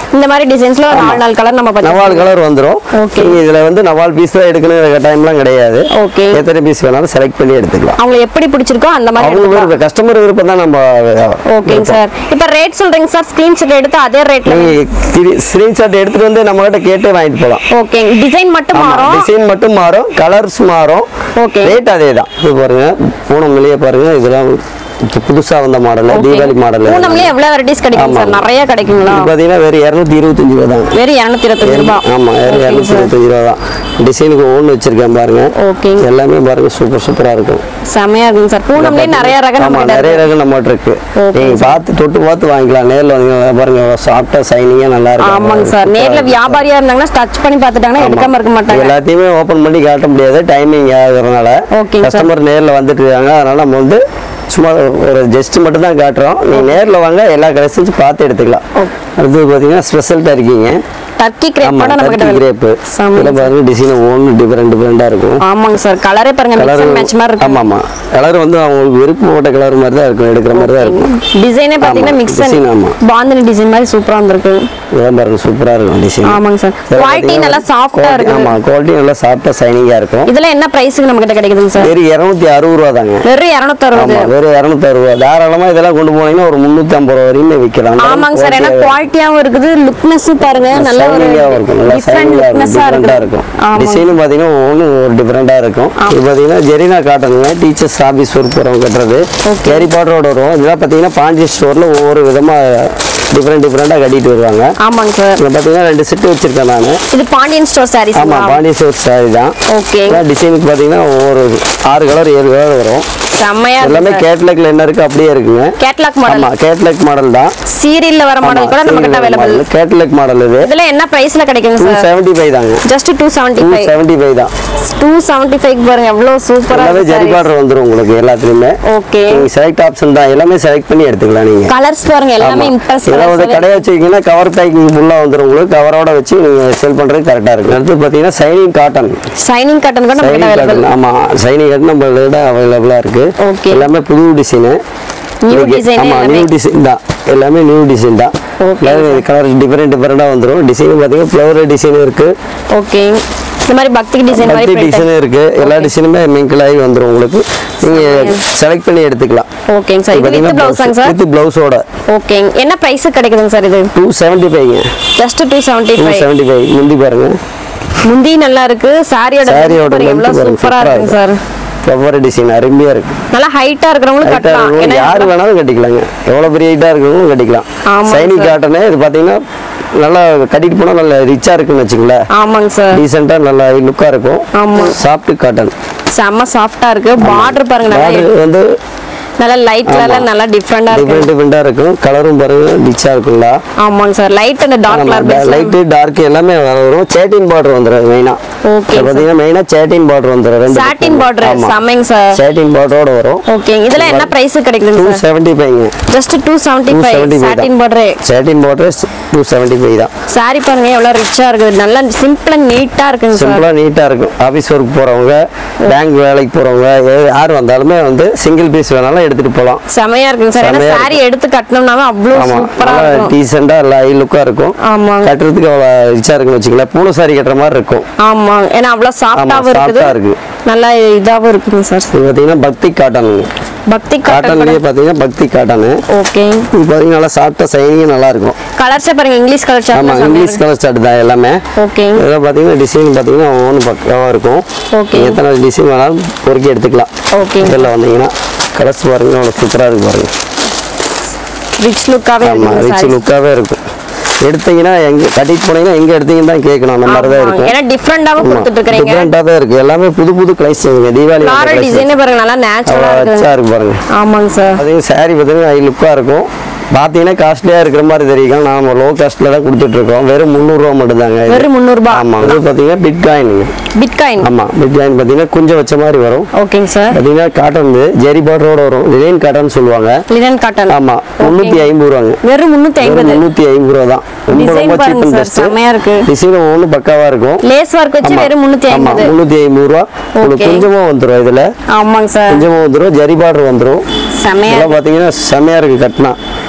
இந்த மாதிரி டிசைன்ஸ்ல ஒரு நாலு நாலு கலர் நம்ம purchase நவால் கலர் வந்துரும் Okay. நீங்க இதுல வந்து நவால் பீஸ் தான் எடுக்கணும் டைம்லாம் கிடையாது Okay. எத்தனை பீஸ் வேணாலும் செலக்ட் பண்ணி எடுத்துக்கலாம் அவங்க எப்படி பிடிச்சிருக்கோ அந்த மாதிரி அவங்க எடுத்துக்கலாம் விருப்பம் கஸ்டமர் விருப்பம் தான் நம்ம ஓகேங்க சார் இப்போ ரேட் சொல்றீங்க சார் ஸ்கிரீன்ஷாட் எடுத்து அதே ரேட்ல நீங்க ஸ்கிரீன்ஷாட் எடுத்துட்டு வந்து நம்ம கிட்ட கேட்டு வாங்கிட்டு போலாம் ஓகேங்க டிசைன் மட்டும் மாறும் டிசைன் மட்டும் மாறும் கலர்ஸ் மாறும் Okay. ரேட் அதே தான் இது பாருங்க பூனம்லயே பாருங்க இதெல்லாம் இப்ப புதுசா வந்த மாடல் தீபாவளி மாடல் பூனம்லயே எவ்வளவு வெரைட்டிஸ் கிடைக்கும் சார் ஆமா. நிறைய கிடைக்குங்களா இது பாத்தீங்கன்னா வெறும் இரநூத்தி இருபத்தஞ்சு ரூபா தான் வெறும் இரநூத்தி இருபத்தஞ்சு ரூபாய் ஆமா வெறும் இரநூத்தி இருபத்தஞ்சு ரூபா தான் டிசைனுக்கு ஒன்று வச்சிருக்கேன் பாருங்க ஓகேங்க எல்லாமே பாருங்க சூப்பர் சூப்பரா இருக்கும் செமையா இருக்குங்க சார் பூனம்லயே நிறைய ரகம் ஆமா நம்ம நிறைய ரகம் நம்மகிட்ட இருக்கு Okay, நீங்க பார்த்து தொட்டு பார்த்து வாங்கிக்கலாம் நேர்ல வந்தீங்கன்னா பாருங்க சாஃப்டா சைனிங்கா நல்லா இருக்கும் ஆமாங்க சார் நேர்ல வியாபாரியா இருந்தாங்கன்னா டச் பண்ணி பார்த்துட்டாங்கன்னா எடுக்காம இருக்க மாட்டாங்க எல்லாத்தையுமே ஓபன் பண்ணி காட்ட முடியாது டைமிங் ஆகுறதுனால Okay, sir. கஸ்டமர் நேர்ல வந்துட்டு இருக்காங்க அதனால நம்ம வந்து சும்மா ஒரு ஜஸ்ட் மட்டும் தான் காட்டுறோம் நீங்க நேர்ல வாங்க எல்லா கலெக்ஷன்ஸ் பார்த்து எடுத்துக்கலாம் அடுத்து பாத்தீங்கன்னா ஸ்பெஷல் இருக்கீங்க டர்க்கி கிரேப் ஆமா கூட நம்ம கிட்ட டர்க்கி இருக்கு. கிரேப் செம. இதுல பாருங்க டிசைன் ஒன்று டிஃபரெண்ட் டிஃபரெண்டா இருக்கும் ஆமாங்க சார் கலரே பாருங்க மிக்ஸ் கலர் அண்ட் மேட்ச் மாதிரி இருக்கு ஆமா ஆமா கலர் வந்து அவங்களுக்கு விருப்பப்பட்ட கலர் மாதிரி தான் இருக்கும் எடுக்கிற மாதிரி தான் இருக்கும் டிசைனே பாத்தீங்கன்னா ஆமா, மிக்ஸ் design ஆமா. பாந்தினி டிசைன் மாதிரி சூப்பரா வந்திருக்கு இதெல்லாம் பாருங்க சூப்பரா இருக்கும் டிசைன் ஆமாங்க சார் குவாலிட்டி நல்லா சாஃப்டா இருக்கு ஆமா குவாலிட்டி நல்லா சாஃப்டா சைனிங்கா இருக்கும் இதெல்லாம் என்ன பிரைஸ்க்கு நம்ம கிட்ட கிடைக்குதுங்க சார் வெறும் இருநூத்தி அறுபது ரூபா தாங்க வெறும் இரநூத்தி ஆமா வெறும் இருநூத்தி அறுபது ரூபா தாராளமா இதெல்லாம் கொண்டு போனீங்கன்னா ஒரு முன்னூத்தி ஐம்பது ரூபா வரையும் விற்கலாம் ஆமாங்க சார் ஏன்னா குவாலிட்டியாவும் இருக்குது லுக்னஸும் பாருங்க நல்ல ஒரு சைனிங்காகவும் இருக்கும் நல்லா டிஃப்ரெண்ட் சைனிங்கா இருக்கும் லுக்னஸா டிஃப்ரெண்டா இருக்கு இருக்கும் ஆமாங்க டிசைனும் பாத்தீங்கன்னா ஒவ்வொன்றும் ஒரு டிஃப்ரெண்டா இருக்கும் இது பாத்தீங்கன்னா ஜெரினா காட்டனுங்க டீச்சர்ஸ் ஆபீஸ் ஒர்க் போறவங்க கட்டுறது கேரி பார்டரோட வரும் இதெல்லாம் பாத்தீங்கன்னா பாண்டி ஸ்டோர்ல ஒவ்வொரு விதமா டிஃப்ரெண்ட் டிஃப்ரெண்டா கட்டிட்டு வருவாங்க ஆமாங்க சார் இங்க பாத்தீங்கன்னா ரெண்டு செட் வச்சிருக்கேன் நான் இது பாண்டியன் ஸ்டோர் சாரீஸ் ஆமா பாண்டி ஸ்டோர் சாரி தான் ஓகே டிசைனுக்கு பாத்தீங்கன்னா ஒவ்வொரு ஆறு கலர் ஏழு கலர் வரும் செம்மையா எல்லாமே இருக்கு கேட்லாக்ல என்ன இருக்கு அப்படியே இருக்குங்க கேட்லாக் மாடல் ஆமா கேட்லாக் மாடல் தான் சீரியல்ல வர மாடல் கூட நம்ம கிட்ட அவைலபிள் கேட்லாக் மாடல் இது இதுல என்ன பிரைஸ்ல கிடைக்குங்க டூ சார் செவன்டி ஃபைவ் தாங்க just two seventy two five seventy five தான் டூ செவன்டி ஃபைவ் பாருங்க எவ்வளவு சூப்பரா எல்லாமே ஜரி இருக்கு பார்டர் வந்துரும் உங்களுக்கு எல்லாத்துலயுமே ஓகே நீங்க செலக்ட் ஆப்ஷன் தான் எல்லாமே செலக்ட் பண்ணி எடுத்துக்கலாம் நீங்க கலர்ஸ் பாருங்க எல்லாமே ஆமா. இம்ப்ரெஸ் இதெல்லாம் வந்து கடையை வச்சிருக்கீங்கன்னா கவர் பேக்கிங் ஃபுல்லா வந்துரும் உங்களுக்கு கவரோட வச்சு நீங்க செல் பண்றது கரெக்டா இருக்கும் அடுத்து பாத்தீங்கன்னா சைனிங் காட்டன் ஷைனிங் காட்டன் கூட நம்ம சைனிங் கிட்ட அவைலபிள் காட்டன் ஆமா சைனிங் காட்டன் நம்மளோட அவைலபிளா இருக்கு Okay. எல்லாமே புது டிசைனு New design ஆமா எல்லாமே. நியூ டிசைன் தான் எல்லாமே நியூ டிசைன் தான் Okay, கலர் டிஃபரெண்ட் டிஃபரெண்டா வந்துரும் டிசைன் பாத்தீங்கன்னா ஃப்ளவர் டிசைன் இருக்கு ஓகே இந்த மாதிரி பக்தி டிசைன் மாதிரி பத்து டிசைன் இருக்கு எல்லா டிசைனுமே மிங்கிள் ஆகி வந்துரும் உங்களுக்கு நீங்க செலக்ட் பண்ணி எடுத்துக்கலாம் ஓகேங்க சார் இது வித் பிளவுஸாங்க சார் வித் பிளவுஸோட ஓகே என்ன பிரைஸ் கிடைக்குதுங்க சார் இது டூ செவன்டி ஃபைவ்ங்க just two seventy two five seventy five முந்தி பாருங்க முந்தி நல்லா இருக்கு சாரியோட சாரியோட பாருங்க லென்த் எவ்வளவு பாருங்க சூப்பரா இருக்குங்க சார் ஃப்ளவர் டிசைன் அருமையா இருக்கு நல்லா ஹைட்டா இருக்கிறவங்களும் ஹைட்டா கட்டலாம் இருக்கவங்க ஏன்னா யாரு வேணாலும் கட்டிக்கலாங்க எவ்வளவு பெரிய ஹைட்டா இருக்கவங்களும் கட்டிக்கலாம் ஆமாங்க சைனிங் sir. காட்டனு இது பாத்தீங்கன்னா நல்லா கட்டிட்டு போனா நல்ல ரிச்சா இருக்குன்னு வச்சுங்களேன் ஆமாங்க சார் டீசெண்டா நல்லா லுக்கா இருக்கும் ஆமா. சாஃப்ட் காட்டன் செம்ம சாஃப்டா இருக்கு பார்டர் பாருங்க நல்லா பார்டர் வந்து நல்லா லைட் கலர்ல நல்லா டிஃப்ரெண்டா இருக்கு டிஃப்ரெண்ட் டிஃப்ரெண்டா இருக்கும் கலரும் பாருங்க ரிச்சா இருக்குங்களா ஆமாங்க sir light and dark colour light dark எல்லாமே வரும் சேட்டின் பார்டர் வந்துடும் மெயினா Okay, sir. பாத்தீங்கன்னா மெயினா சேட்டின் பார்டர் வந்துடும் ரெண்டு சாட்டின் பார்டர் செம்மைங்க சார் சேட்டின் பார்டரோட வரும் ஓகே இதெல்லாம் என்ன பிரைஸ் கிடைக்குதுங்க டூ சார் செவன்டி ஃபைவ்ங்க just two seventy two five seventy five satin border satin border two seventy five தான் சாரி பாருங்க எவ்வளவு ரிச்சா இருக்குது நல்லா சிம்பிள் அண்ட் நீட்டா இருக்குங்க சார் சிம்பிளா நீட்டா இருக்கும் ஆபீஸ் ஒர்க் போறவங்க பேங்க் வேலைக்கு போறவங்க எ- யார் வந்தாலுமே வந்து சிங்கிள் பீஸ் வேணாலும் எடுத்துட்டு போலாம் செமையா இருக்குங்க சார் ஏன்னா செமையா சாரி எடுத்து கட்டணும்னாவே அவ்வளவு ஆமா சூப்பரா நல்லா இருக்கும் டீசெண்டா நல்லா ஹை லுக்கா இருக்கும் ஆமாங்க கட்டுறதுக்கு அவ்வளோ ரிச்சா இருக்குன்னு வச்சுக்கலாம் பூனை சாரி கட்டுற மாதிரி இருக்கும் ஆமா ஏன்னா அவ்வளவு சாஃப்டாவும் இருக்குது soft-ஆ இருக்கு. நல்லா இதாவும் இருக்குங்க சார் இது பார்த்தீங்கன்னா பக்தி காட்டனுங்க பக்தி காட்டன் காட்டன்லயே பார்த்தீங்கன்னா பக்தி காட்டனு ஓகே இது பார்த்தீங்கன்னா நல்லா சாஃப்டா சைனிங்கும் நல்லா இருக்கும் கலர்ஸே பாருங்க இங்கிலீஷ் கலர் ஆமா சார்ட் இங்கிலீஷ் கலர் ஸ்டார்ட் தான் எல்லாமே ஓகே இதெல்லாம் பார்த்தீங்கன்னா டிசைன் பார்த்தீங்கன்னா ஒவ்வொன்று பக்காவாக இருக்கும் Okay. நீங்க எத்தனை டிசைன் வேணாலும் பொறுக்கி எடுத்துக்கலாம் ஓகே இதில் வந்தீங்கன்னா கலர்ஸ் பாருங்க அவ்வளோ சூப்பராக இருக்கு பாருங்க ரிச் லுக்காவே ஆமா இருக்குங்க ரிச் சாரி லுக்காகவே இருக்கும் எடுத்தீங்கன்னா எங்க கட்டிட்டு போனீங்கன்னா எங்க எடுத்தீங்கன்னு தான் கேட்கணும் அந்த மாதிரி தான் இருக்கும் ஏன்னா டிஃப்ரெண்டாவும் கொடுத்துட்டு இருக்கிறீங்க டிஃப்ரெண்டாக தான் இருக்கு எல்லாமே புது புது கலெக்ஷன் தீபாவளி ஃப்ளாரல் டிசைனே பாருங்க நல்லா நேச்சுரலா இருக்குது அச்சா இருக்கு பாருங்க ஆமாங்க சார் அதே சாரி பார்த்தீங்கன்னா ஹை லுக்காக இருக்கும் பார்த்தீங்கன்னா காஸ்ட்லியாக இருக்கிற மாதிரி தெரியும் நாம லோ காஸ்ட்டில் தான் கொடுத்துட்டு இருக்கோம் வெறும் முந்நூறுரூவா மட்டும்தாங்க இது. வெறும் 300 ரூபாய். ஆமாம் இது பார்த்தீங்கன்னா பிட் காயினுங்க பிட்காயின் ஆமாம் பிட் காயின் பார்த்தீங்கன்னா குஞ்சம் வச்ச மாதிரி வரும் ஓகேங்க சார் பார்த்தீங்கன்னா காட்டன் வந்து ஜெரி பார்டரோட வரும் டிசைன் காட்டன் சொல்லுவாங்க லினன் காட்டன் ஆமாம் முந்நூற்றி ஐம்பது ரூபாங்க வெறும் முன்னூத்தி ஐம்பது முந்நூற்றி ஐம்பது ரூபா தான் ரொம்ப Design ரொம்ப பாருங்க சீப் sir, பெஸ்ட் செமையா இருக்கு. டிசைன் ஒவ்வொன்று பக்காவாக இருக்கும் லேஸ் ஒர்க் வச்சு ஆமா. வெறும் முன்னூத்தி ஆமா, ஐம்பது முந்நூற்றி ஐம்பது ரூபா உங்களுக்கு Okay. கொஞ்சமாக வந்துடும் இதில் ஆமாங்க சார் கொஞ்சமாக வந்துடும் ஜரி பார்டர் வந்துடும் செமையா இதெல்லாம் பார்த்தீங்கன்னா செமையாக இருக்குது கட்டினா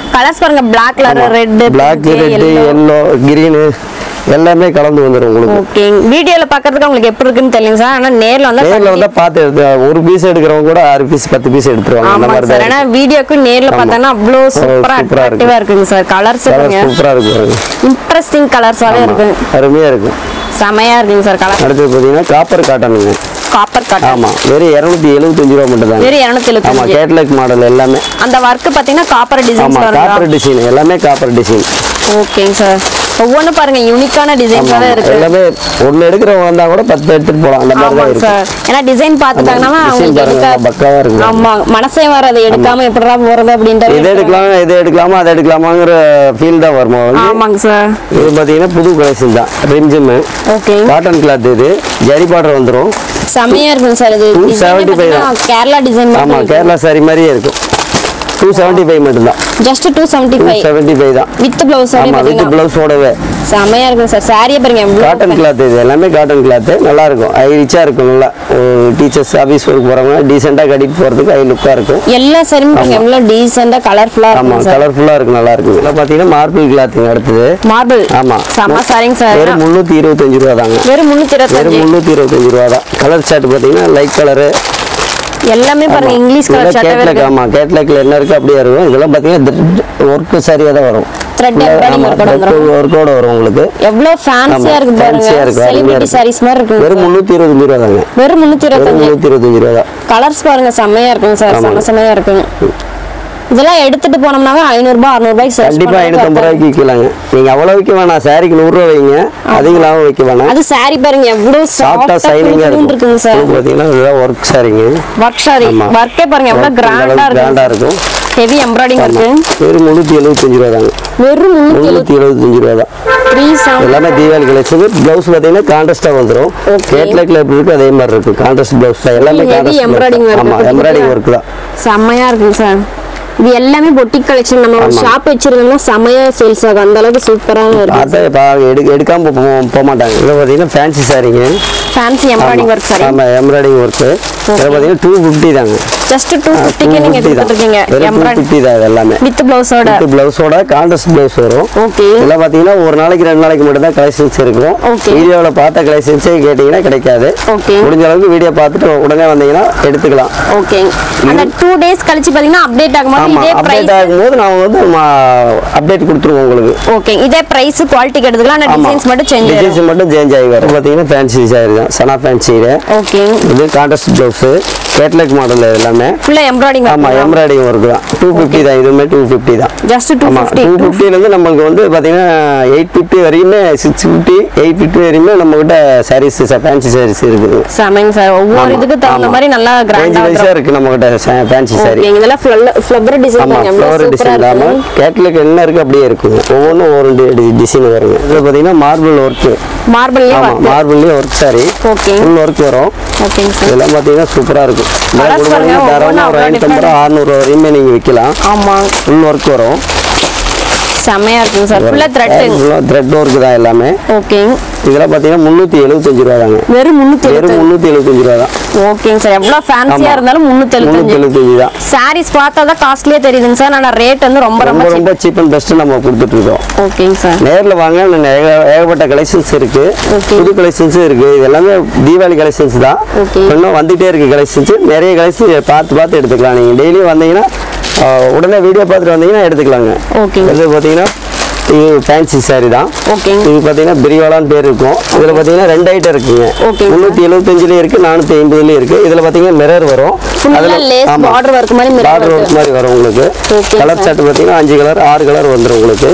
கலர்ஸ் பாருங்க black colour red black red yellow green எல்லாமே கலந்து வந்துடும் உங்களுக்கு ஓகே வீடியோல பாக்குறதுக்கு உங்களுக்கு எப்படி இருக்குன்னு தெரியல சார் ஆனா நேர்ல வந்தா நேர்ல வந்தா பார்த்து எடுத்து ஒரு பீஸ் எடுக்கிறவங்க கூட ஆறு பீஸ் பத்து பீஸ் எடுத்துருவாங்க அந்த ஆமா மாதிரி சார் தான் ஏன்னா வீடியோக்கு நேர்ல பார்த்தாங்கன்னா அவ்வளோ சூப்பரா சூப்பரா இருக்கு. அட்ராக்டிவா இருக்குங்க சார் கலர்ஸ் கலர் சூப்பரா இருக்கு பாருங்க இன்ட்ரெஸ்டிங் கலர்ஸாவே இருக்கு அருமையா இருக்கும் செமையா இருக்குங்க சார் கலர் அடுத்தது பாத்தீங்கன்னா காப்பர் காட்டனுங்க காப்பர் காட்டன் ஆமா வெறும் இருநூத்தி எழுபத்தஞ்சு ரூபா மட்டும் தான் வெறும் இரநூத்தி ஆமா எழுபத்தஞ்சு கேட்லாக் மாடல் எல்லாமே அந்த ஒர்க் பாத்தீங்கன்னா காப்பர் டிசைன்ஸ் ஆமா வருங்களா காப்பர் டிசைன் எல்லாமே காப்பர் டிசைன் ஓகேங்க சார் ஒவ்வொன்றும் பாருங்க யூனிக்கான டிசைன்ஸாவே இருக்கு எல்லாமே ஒண்ணு எடுக்கிறவங்க வந்தா கூட பத்து எடுத்துட்டு போலாம் அந்த மாதிரி தான் ஆமாங்க இருக்கு சார் ஏன்னா டிசைன் பார்த்துட்டாங்கன்னா டிசைன் அவங்களுக்கு பாருங்க எடுக்க பக்காவா இருக்கு ஆமா மனசே வராது எடுக்காம எப்படிடா போறது அப்படின்ற இதை எடுக்கலாம் இதை எடுக்கலாமா அதை எடுக்கலாமாங்கிற ஃபீல் தான் வருமா வந்து ஆமாங்க சார் இது பாத்தீங்கன்னா புது கலெக்ஷன் தான் ரிம்ஜிம் ஓகே காட்டன் கிளாத் இது ஜரி பார்டர் வந்துரும் செமையா இருக்குங்க சார் இது 275 தான். கேரளா டிசைன் ஆமா கேரளா சாரி மாதிரியே இருக்கும் டூ செவன்ட்டி ஃபைவ் மட்டும்தான் just two seventy two five seventy five தான் வித் பிளவுஸ் ஆமா வித் பாத்தீங்கன்னா பிளவுஸோடவே செமையா இருக்குங்க சார் சாரியை பாருங்க காட்டன் எவ்வளவு கிளாத் இது எல்லாமே காட்டன் கிளாத் நல்லா இருக்கும் ஐ ரிச்சா இருக்கும் நல்லா டீச்சர்ஸ் ஆஃபீஸ் ஒர்க் போறவங்க டீசெண்டா கட்டிட்டு போறதுக்கு ஐ லுக்கா இருக்கும் எல்லா சாரியும் பாருங்க எவ்வளவு டீசெண்டா கலர்ஃபுல்லா ஆமா இருக்குங்க சார் கலர்ஃபுல்லா இருக்கும் நல்லா இருக்கும் இதெல்லாம் பாத்தீங்கன்னா மார்பிள் கிளாத்துங்க அடுத்தது மார்பிள் ஆமா செம்ம சாரிங்க சார் வெறும் முந்நூத்தி இருபத்தஞ்சு ரூபா தாங்க வெறும் முன்னூத்தி வெறும் இருபத்தஞ்சு முந்நூத்தி இருபத்தஞ்சு ரூபா தான் கலர் ஷர்ட் பாத்தீங்கன்னா லைட் கலரு எல்லாமே பாருங்க இங்கிலீஷ் கலர் ஷர்ட்டாவே கேட்லாக் இருக்கு ஆமா கேட்லாக்ல என்ன இருக்கு அப்படியே இருக்கும் இதெல்லாம் பாத்தீங்கன்னா ஒர்க் சரியா தான் வரும் Thread embroidering work ஓட வந்துரும். ஒர்க்கோட வரும் உங்களுக்கு எவ்வளவு ஃபேன்சியா ஆமா, இருக்கு fancy ஆ பாருங்க இருக்கு, அருமையா செலிபிரிட்டி இருக்கு. சாரீஸ் மாதிரி இருக்கு வெறும் முந்நூத்தி இருபத்தஞ்சு ரூபா தாங்க வெறும் முன்னூத்தி வெறும் இருபத்தஞ்சு முந்நூத்தி இருபத்தஞ்சு ரூபா தான் கலர்ஸ் பாருங்க செம்மையா இருக்குங்க சார் செம்ம செம்மையா இருக்குங்க இதெல்லாம் எடுத்துட்டு போனோம்னாவே ஐநூறு ரூபாய் அறுநூறு ரூபாய்க்கு சேல்ஸ் கண்டிப்பா ஐநூத்தம்பது ரூபாய்க்கு விற்கலாங்க நீங்க அவ்வளவு விற்க வேணாம் சாரிக்கு நூறு ரூபா வைங்க அதிகம் லாபம் வைக்க வேணாம் அது சாரி பாருங்க எவ்வளவு சாஃப்டா சாஃப்டா சைனிங்கா இருக்குங்க இருக்கும் சார் இது பாத்தீங்கன்னா இதுதான் ஒர்க் சாரிங்க ஒர்க் சாரி ஆமா. ஒர்க்கே பாருங்க எவ்வளவு கிராண்டா கிராண்டா இருக்கு இருக்கும் ஹெவி எம்ப்ராய்டிங் ஆமா. இருக்கு வெறும் முந்நூத்தி எழுபத்தஞ்சு ரூபா தாங்க வெறும் முன்னூத்தி முந்நூத்தி எழுபத்தஞ்சு ரூபா தான் த்ரீ செவன் எல்லாமே தீபாவளி கலெக்ஷன் பிளவுஸ் பாத்தீங்கன்னா கான்ட்ராஸ்டா வந்துரும் Okay. கேட்லாக்ல எப்படி இருக்கு அதே மாதிரி இருக்கு கான்ட்ராஸ்ட் பிளவுஸ் தான் எல்லாமே Heavy கான்ட்ராஸ்ட் embroidering work ஆமா இருக்கு. எம்ப்ராய்டிங் ஒர்க் தான் செம்மையா இருக்குங்க சார் இது எல்லாமே பொட்டிக் கலெக்ஷன் நம்ம ஒரு ஆமா. ஷாப் வச்சிருந்தோம்னா செம்மையா சேல்ஸ் ஆகும் அந்த அளவுக்கு சூப்பரா இருக்கு பார்த்தா இப்போ எடு எடுக்காம போ- போ- போக மாட்டாங்க இதில் பார்த்தீங்கன்னா ஃபேன்சி சாரிங்க ஃபேன்சி எம்ப்ராய்டிங் ஒர்க் சாரி ஆமா எம்ப்ராய்டிங் ஒர்க்கு இதில் பார்த்தீங்கன்னா டூ ஃபிஃப்டி தாங்க ஜஸ்ட் டூ ஃபிஃப்டிக்கு நீங்க கொடுத்துருக்கீங்க வெறும் டூ எம்ப்ராய்டிங் ஃபிஃப்டி தான் இது எல்லாமே வித் பிளவுஸோட வித் பிளவுஸோட கான்ட்ராஸ்ட் பிளவுஸ் வரும் ஓகே இதெல்லாம் பார்த்தீங்கன்னா ஒரு நாளைக்கு ரெண்டு நாளைக்கு மட்டும் தான் கலெக்ஷன்ஸ் இருக்கும் Okay. வீடியோவில் பார்த்த கலெக்ஷன்ஸே கேட்டிங்கன்னா கிடைக்காது Okay. முடிஞ்ச அளவுக்கு வீடியோ பார்த்துட்டு உடனே வந்தீங்கன்னா எடுத்துக்கலாம் ஓகே அந்த டூ டேஸ் கழிச்சு பாத்தீங்கன்னா அப்டேட் ஆகும்போது ஆமா இதே அப்டேட் பிரைஸ் ஆகும்போது நான் வந்து அப்டேட் கொடுத்துருவோம் உங்களுக்கு ஓகே இதே பிரைஸ் குவாலிட்டி எடுத்துக்கலாம் ஆனா டிசைன்ஸ் மட்டும் சேஞ்ச் ஆகும் டிசைன்ஸ் மட்டும் சேஞ்ச் ஆகி வரும் பார்த்தீங்கன்னா ஃபேன்சி சாரி தான் சனா ஃபேன்சியில் ஓகே இது கான்ட்ராஸ்ட் ப்ளவுஸு கேட்லாக் மாடல் எல்லாமே ஃபுல்லா எம்ப்ராய்டிங் ஆமா எம்ப்ராய்டிங் ஒர்க் தான் டூ ஃபிஃப்டி தான் இதுவுமே டூ ஃபிஃப்டி தான் ஜஸ்ட் டூ ஆமா ஃபிஃப்டி டூ ஃபிஃப்டிலேருந்து நம்மளுக்கு வந்து பார்த்தீங்கன்னா எயிட் ஃபிஃப்டி வரையுமே சிக்ஸ் ஃபிஃப்டி எயிட் ஃபிஃப்டி வரையுமே நம்மகிட்ட சாரீஸ் ஃபேன்சி சாரீஸ் இருக்குது செமைங்க சார் ஒவ்வொரு ஆமா, இதுக்கு தகுந்த ஆமா. மாதிரி நல்லா ரேஞ்ச் கிராண்டா வைஸாக இருக்கு நம்மகிட்ட ஃபேன்சி சாரி ஓகே இதெல்லாம் ஃப்ளவர் டிசைன் ஆமா பாருங்க ஃப்ளவர் எவ்வளவு சூப்பரா டிசைன் இல்லாமல் இருக்கு கேட்லாக் என்ன இருக்கு அப்படியே இருக்கும் ஒவ்வொன்றும் ஒரு டிசைன் வருங்க இது பார்த்தீங்கன்னா மார்பிள் ஒர்க்கு மார்பிள்லயே ஆமா ஒர்க் மார்பிள்லேயே work sari okay full work வரும் ஓகேங்க சார் இதெல்லாம் பார்த்தீங்கன்னா சூப்பராக இருக்கும் Colours பாருங்க, ஒவ்வொன்றும் தரமாக ஒரு அவ்வளோ ஐநூற்றம்பது ரூபா அறுநூறு வரையுமே நீங்கள் விற்கலாம் ஆமா ஃபுல் ஒர்க் வரும் செமையா இருக்குங்க சார் ஃபுல்லா த்ரெட் த்ரெட் ஒர்க் தான் எல்லாமே ஓகே இதெல்லாம் பார்த்தீங்கன்னா முந்நூற்றி எழுபத்தஞ்சு ரூபா தாங்க வெறும் முன்னூத்தி வெறும் முந்நூற்றி எழுபத்தஞ்சு ரூபா தான் ஓகேங்க சார் எவ்வளவு ஃபேன்சியா ஆமா. இருந்தாலும் முன்னூத்தி முந்நூற்றி எழுபத்தஞ்சு எழுபத்தஞ்சு தான் சாரீஸ் பார்த்தா தான் காஸ்ட்லியே தெரியுதுங்க சார் ஆனா ரேட் வந்து ரொம்ப ரொம்ப ரொம்ப cheap. ரொம்ப சீப் அண்ட் பெஸ்ட்டு நம்ம கொடுத்துட்டு இருக்கோம் ஓகேங்க சார் நேரில் வாங்க இன்னும் ஏக ஏகப்பட்ட கலெக்ஷன்ஸ் இருக்கு Okay. புது கலெக்ஷன்ஸும் இருக்கு இது எல்லாமே தீபாவளி கலெக்ஷன்ஸ் தான் Okay. இன்னும் வந்துட்டே இருக்கு கலெக்ஷன்ஸ் நிறைய கலெக்ஷன்ஸ் பார்த்து பார்த்து எடுத்துக்கலாம் நீங்கள் டெய்லி வந்தீங்கன்னா ஆஹ், உடனே வீடியோ பார்த்துட்டு வந்தீங்கன்னா எடுத்துக்கலாங்க ஓகே இது பார்த்தீங்கன்னா இது ஃபேன்சி saree தான் ஓகேங்க இது பார்த்தீங்கன்னா பிரிவாலான்னு பேர் இருக்கும் இதில் பார்த்தீங்கன்னா ரெண்டு ஐட்டம் இருக்குங்க Okay, sir. முந்நூற்றி எழுபத்தஞ்சிலையும் இருக்குது நானூற்றி ஐம்பதுலேயும் இருக்குது இதில் பார்த்தீங்கன்னா மிரர் வரும் ஃபுல்லா லேஸ் பார்டர் ஒர்க் மாதிரி mirror பார்டர் work. ஒர்க் மாதிரி வரும் உங்களுக்கு Okay, கலர் sir. ஷர்ட் பார்த்தீங்கன்னா அஞ்சு கலர் ஆறு கலர் வந்துடும் உங்களுக்கு